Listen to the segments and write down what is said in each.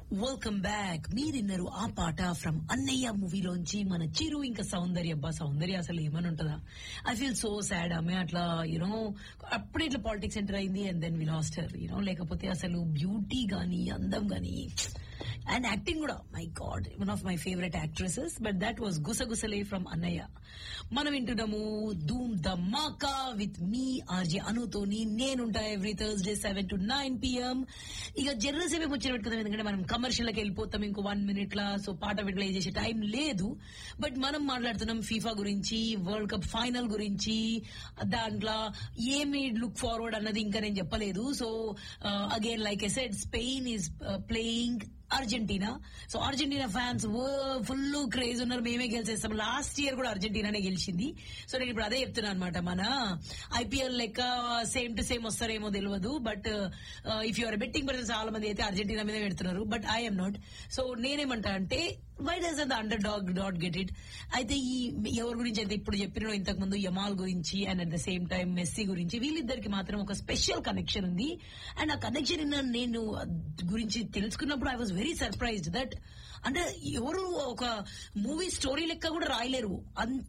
Welcome back మీరిన్నరు ఆ పాట from అన్నయ్య మూవీలోంచి మన చిరు ఇంకా సౌందర్య అబ్బా సౌందర్య అసలు ఏమని ఉంటుందా ఐ ఫీల్ సో సాడ్ ఆమె అట్లా యూనో అప్పుడే ఇట్లా పాలిటిక్స్ ఎంటర్ అయింది and then we lost her you know లేకపోతే అసలు బ్యూటీ గానీ అందం గానీ అండ్ యాక్టింగ్ కూడా my God one of my favourite actresses but that was గుసగుసలే ఫ్రమ్ అన్నయ్య మనం వింటున్నాము ధూమ్ ధమాకా విత్ మీ ఆర్జే అనుతోని నేనుంటా every Thursday seven to nine PM ఇక జర్ర సేపే ముచ్చట పెట్టుకుందాం ఎందుకంటే మనం కమర్షియల్కి వెళ్ళిపోతాం ఇంకో వన్ మినిట్ లా సో పాట ప్లే చేసే టైం లేదు బట్ మనం మాట్లాడుతున్నాం ఫీఫా గురించి వరల్డ్ కప్ ఫైనల్ గురించి దాంట్లో ఏమి లుక్ ఫార్వర్డ్ అన్నది ఇంకా నేను చెప్పలేదు so again like I said Spain is playing Argentina so Argentina fans full craze ఉన్నారు మేమే గెలిచేస్తాం లాస్ట్ ఇయర్ కూడా అర్జెంటీనానే గెలిచింది సో నేను ఇప్పుడు అదే చెప్తున్నా అనమాట మన ఐపీఎల్ లెక్క సేమ్ టు సేమ్ వస్తారేమో తెలియదు but if you're betting person చాలా మంది అయితే అర్జెంటీనా మీద పెడుతున్నారు బట్ ఐఎమ్ నాట్ సో నేనేమంటా అంటే why does the underdog డాట్ గెట్ ఇట్ అయితే ఈ ఎవరి గురించి అయితే ఇప్పుడు చెప్పిన ఇంతకు ముందు యమాల్ గురించి and at the same time Messi గురించి వీళ్ళిద్దరికి మాత్రం ఒక స్పెషల్ కనెక్షన్ ఉంది అండ్ ఆ కనెక్షన్ నేను గురించి తెలుసుకున్నప్పుడు I was very surprised that అంటే ఎవరు ఒక మూవీ స్టోరీ లెక్క కూడా రాయలేరు అంత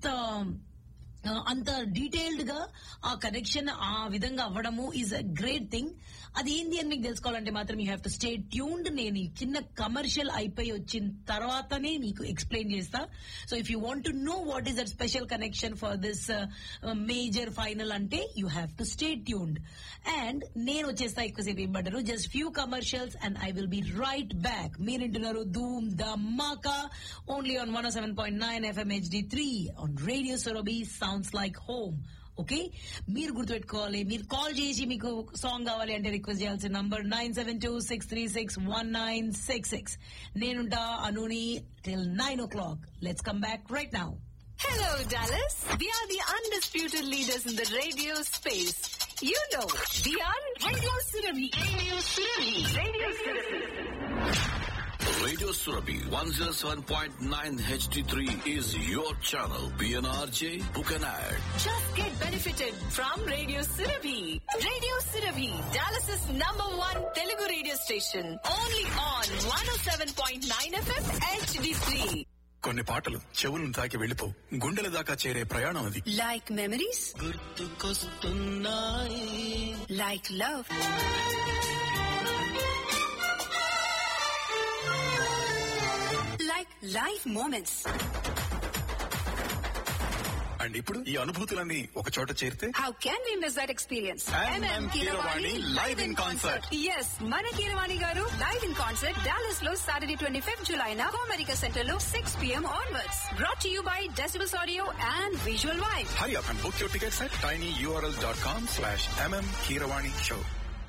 అంత డీటెయిల్డ్ గా ఆ కనెక్షన్ ఆ విధంగా అవ్వడము ఈజ్ అ గ్రేట్ థింగ్ అది ఏంది అని మీకు తెలుసుకోవాలంటే మాత్రం you have to stay tuned నేను ఈ చిన్న కమర్షియల్ అయిపోయి వచ్చిన తర్వాతనే మీకు ఎక్స్ప్లెయిన్ చేస్తా so if you want to know what is that special connection for this major final అంటే you have to stay tuned and నేను వచ్చేస్తా ఎక్కువసేపు ఏం పడ్డారు just few commercials and I will be right back మీరింటున్నారు Dhoom Dhamaka only on one seven point nine FM HD three on radio Surabhi sounds like home okay మీరు గుర్తుపెట్టుకోవాలి మీరు కాల్ చేసి మీకు సాంగ్ కావాలి అంటే రిక్వెస్ట్ చేయాల్సిన number nine seven two six three six one nine six six నేనుంటా అనుని till nine o'clock let's come back right now Hello, Dallas. We are the undisputed leaders in the radio space. You know, we are Radio Surabhi. Radio Surabhi. Radio Surabhi. Radio Surabhi 107.9 HD3 is your channel. PNRJ, book an ad. Just get benefited from Radio Surabhi. Radio Surabhi, Dallas's number one Telugu radio station. Only on 107.9 FM HD3. కొన్ని పాటలు చెవులను తాకి వెళ్ళిపో గుండెల దాకా చేరే ప్రయాణం అది Like memories? Like love? Like life moments. And ఇప్పుడు ఈ అనుభూతులన్నీ ఒక చోట చేరితే How can we miss that experience? MM Keeravani live in concert. Yes, మన Keeravani garu live in concert Dallas లో సాటర్డే ట్వంటీ ఫిఫ్త్ జులై నా అమెరికా సెంటర్ లో six PM onwards brought you by decibels audio and visual వైఫ్ hurry up and book your tickets at tiny URL dot com slash MM Keeravani show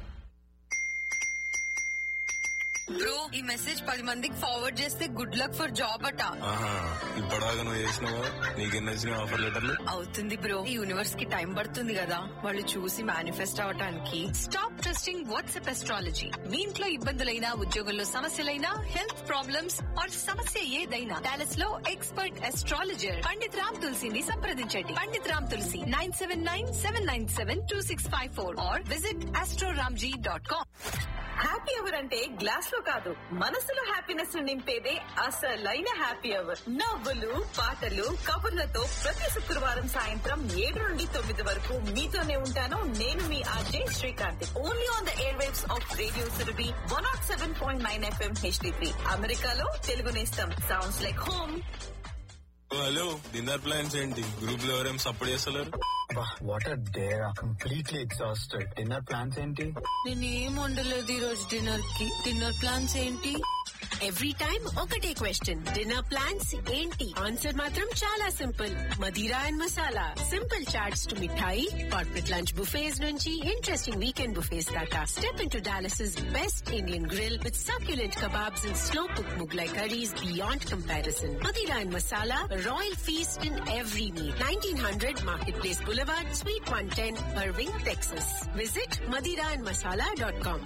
bro ఈ message పది మందికి forward చేస్తే good luck for job అట ఆహా ఇప్పటిదాకా నువ్వు చేసినావా నీకెన్ని వచ్చిన ఆఫర్ లెటర్లు అవుతుంది బ్రో ఈ యూనివర్స్ కి టైం పడుతుంది కదా వాళ్ళు చూసి మేనిఫెస్ట్ అవటానికి స్టాప్ ట్రస్టింగ్ వాట్సాప్ ఎస్ట్రాలజీ మీ ఇంట్లో ఇబ్బందులైనా ఉద్యోగంలో సమస్యలైనా హెల్త్ ప్రాబ్లమ్స్ ఆర్ సమస్య ఏదైనా డాలస్ లో ఎక్స్పర్ట్ ఎస్ట్రాలజర్ పండిత్ రామ్ తులసిని సంప్రదించండి Pandit Ram Tulasi nine seven nine seven nine seven two six five four or visit Astroramji dot com happy hour అంటే గ్లాస్ లో కాదు మనసులో హ్యాపీనెస్ నింపేదే అసలైన హ్యాపీ అవర్ నవ్వులు పాటలు కబుర్లతో ప్రతి శుక్రవారం సాయంత్రం ఏడు నుండి తొమ్మిది వరకు మీతోనే ఉంటాను నేను మీ RJ Srikanth only on the airwaves of radio Surabhi one naught seven point nine FM HD three అమెరికాలో తెలుగు నేస్తం sounds like home hello dinner plans ఏంటి గ్రూప్ లో ఎవరేం సపోర్ట్ చేస్తలేరు what are there completely exhausted dinner plans ఏంటి నేనేం వండలేదు ఈ రోజు డిన్నర్ కి డిన్నర్ ప్లాన్స్ ఏంటి ఎవ్రీ టైం ఒకటే క్వశ్చన్ డిన్నర్ ప్లాన్స్ ఏంటి ఆన్సర్ మాత్రం చాలా simple Madira and Masala simple charts to mithai corporate lunch buffets నుంచి ఇంట్రెస్టింగ్ వీకెండ్ బుఫేస్ దాకా step into Dallas best Indian grill with succulent kebabs and slow cooked Mughlai curries beyond comparison. Madira and Masala, a royal feast in every meal. 1900 Marketplace Boulevard, Suite 110, Irving, Texas. Visit madiraandmasala.com.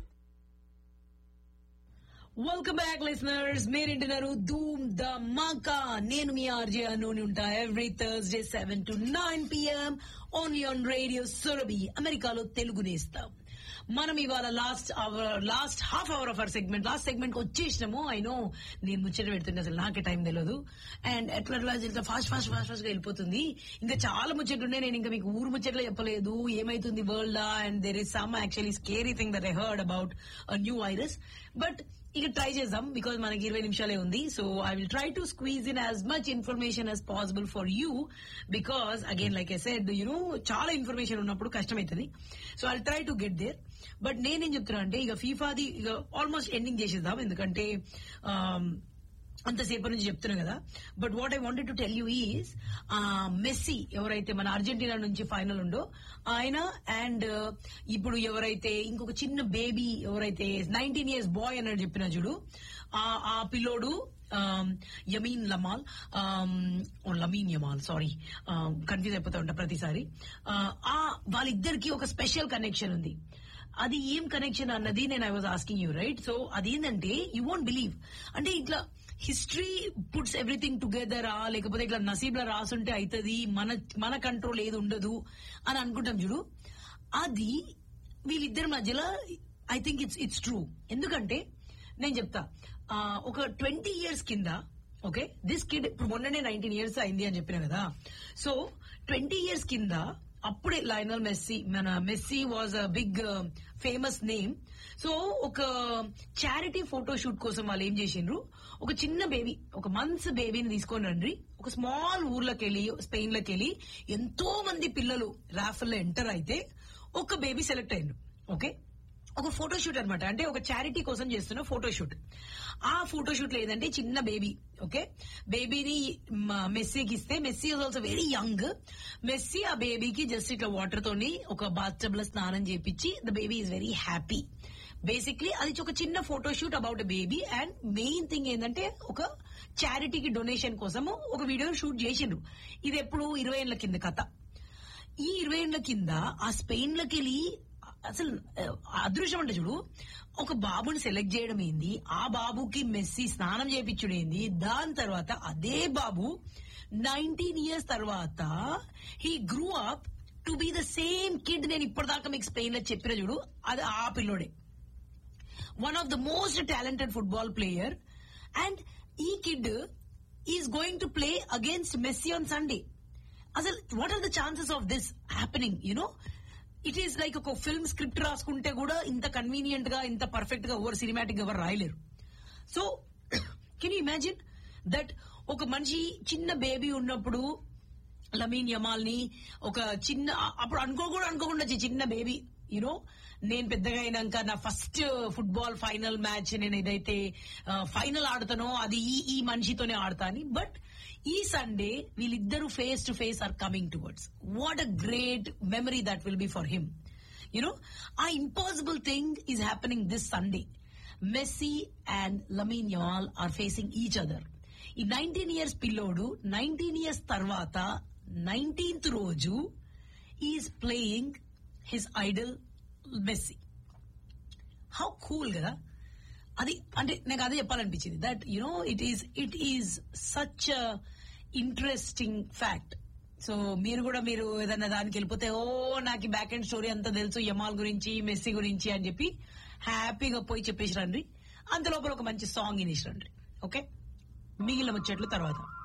Welcome back listeners మీరింటున్నారు Dhoom Dhamaka నేను మీ RJ అనూని ఉంటా every Thursday seven to nine PM only on radio Surabhi అమెరికాలో తెలుగు నేస్తాం మనం ఇవాళ last hour last half hour of hour segment last segment వచ్చేసినాము ఐ నో నేను ముచ్చట పెడుతుంటే అసలు నాకే టైం తెలియదు అండ్ ఎట్లా ఎట్లా ఇట్లా ఫాస్ట్ ఫాస్ట్ ఫాస్ట్ ఫాస్ట్ గా వెళ్ళిపోతుంది ఇంకా చాలా ముచ్చట్లు ఉన్నాయి నేను ఇంకా మీకు ఊరు ముచ్చట్లు చెప్పలేదు ఏమైతుంది world and there is some actually scary thing that I heard about new virus but ఇక ట్రై చేద్దాం బికాజ్ మనకి ఇరవై నిమిషాలే ఉంది so I will try to squeeze in as much information as possible for you because again like I said you know చాలా information ఉన్నప్పుడు కష్టమవుతుంది so I try to get there but నేనేం చెప్తున్నా అంటే ఇక ఫీఫాది ఇక ఆల్మోస్ట్ ఎండింగ్ చేసేద్దాం ఎందుకంటే um, అంతసేపు నుంచి చెప్తున్నా కదా but what I wanted to tell you is Messi ఎవరైతే మన అర్జెంటీనా నుంచి ఫైనల్ ఉండో ఆయన అండ్ ఇప్పుడు ఎవరైతే ఇంకొక చిన్న బేబీ ఎవరైతే నైన్టీన్ ఇయర్స్ బాయ్ అన్నట్టు చెప్పిన చూడు ఆ- ఆ పిల్లోడు um, Yamine Lamal um, oh Lamine Yamal sorry confuse అయిపోతా ఉంటా ప్రతిసారి Uh, ఆ వాళ్ళిద్దరికి ఒక స్పెషల్ కనెక్షన్ ఉంది అది ఏం కనెక్షన్ అన్నది నేను I was asking you right so అది ఏంటంటే యూ వోంట్ బిలీవ్ అంటే ఇట్లా హిస్టరీ పుట్స్ ఎవ్రీథింగ్ టుగెదర్ ఆ లేకపోతే ఇట్లా నసీబ్లో రాసుంటే అవుతుంది మన మన కంట్రోల్ ఏది ఉండదు అని అనుకుంటాం చూడు అది వీళ్ళిద్దరి మధ్యలో I think it's it's true ఎందుకంటే నేను చెప్తా ఆ, ఒక ట్వంటీ ఇయర్స్ కింద ఓకే దిస్ కిడ్ ఇప్పుడు మొన్ననే నైన్టీన్ ఇయర్స్ అయింది అని చెప్పిన కదా సో ట్వంటీ ఇయర్స్ కింద అప్పుడే లైనల్ మెస్సీ మన Messi was a big famous name so ఒక చారిటీ ఫోటో షూట్ కోసం వాళ్ళు ఏం చేసిండ్రు ఒక చిన్న బేబీ ఒక మంత్స్ బేబీని తీసుకొని రండి ఒక స్మాల్ ఊర్లోకి వెళ్ళి స్పెయిన్ లోకి వెళ్ళి ఎంతో మంది పిల్లలు రాఫెల్ లో ఎంటర్ అయితే ఒక బేబీ సెలెక్ట్ అయ్యిండు ఓకే ఒక ఫోటో షూట్ అనమాట అంటే ఒక చారిటీ కోసం చేస్తున్న ఫోటో షూట్ ఆ ఫోటో షూట్ లేదంటే చిన్న బేబీ ఓకే బేబీని మెస్సీకి ఇస్తే Messi is also very young Messi ఆ బేబీకి జస్ట్ ఇట్లా వాటర్ తోని ఒక బాత్ టబ్ లో స్నానం చేపించి the baby is very happy basically అది ఒక చిన్న photo shoot about baby and main thing ఏంటంటే ఒక చారిటీకి డొనేషన్ కోసము ఒక వీడియో షూట్ చేసిండ్రు ఇది ఎప్పుడు ఇరవై ఏళ్ల కింద కథ ఈ ఇరవై ఏళ్ల కింద ఆ స్పెయిన్ లోకి వెళ్ళి అసలు ఆ, అదృష్టం అంటే చూడు ఒక బాబుని సెలెక్ట్ చేయడం ఏంది ఆ బాబుకి మెస్సీ స్నానం చేయించడం ఏంది దాని తర్వాత అదే బాబు నైన్టీన్ ఇయర్స్ తర్వాత he grew up to be the same kid నేను ఇప్పటిదాకా మీకు స్పెయిన్ లో చెప్పిన చూడు అది ఆ పిల్లోడే one of the most talented football player and ఈ kid is going to play against Messi on Sunday అసలు what are the chances of this happening you know it is like ఒక ఫిల్మ్ స్క్రిప్ట్ రాసుకుంటే కూడా ఇంత కన్వీనియంట్ గా ఇంత perfect గా ఎవరు సినిమాటిక్ ఎవరు రాయలేరు so can you imagine that ఒక మనిషి చిన్న బేబీ ఉన్నప్పుడు లమీన్ యమాల్ ని ఒక చిన్న అప్పుడు అనుకో కూడా అనుకోకుండా చి- చిన్న బేబీ యూనో నేను పెద్దగా అయినాక నా ఫస్ట్ ఫుట్బాల్ ఫైనల్ మ్యాచ్ నేను ఏదైతే ఫైనల్ ఆడతానో అది ఈ ఈ మనిషితోనే ఆడతా అని బట్ ఈ సండే వీళ్ళిద్దరూ face to face are coming towards what a great memory that will be for him you know ఆ impossible thing is happening this Sunday Messi and Lamine Yamal are facing each other ఈ nineteen years పిల్లోడు nineteen years తర్వాత nineteenth రోజు is playing his idol Messi how cool కదా అది అంటే నాకు అదే చెప్పాలనిపించింది that you know it is it is such interesting fact so మీరు కూడా మీరు ఏదైనా దానికి వెళ్ళిపోతే ఓ నాకు బ్యాక్ అండ్ స్టోరీ అంతా తెలుసు యమాల్ గురించి మెస్సీ గురించి అని చెప్పి హ్యాపీగా పోయి చెప్పేసి రండి అంత లోపల ఒక మంచి సాంగ్ ఇనేసి రండి ఓకే మిగిలిన ముచ్చట్లు తర్వాత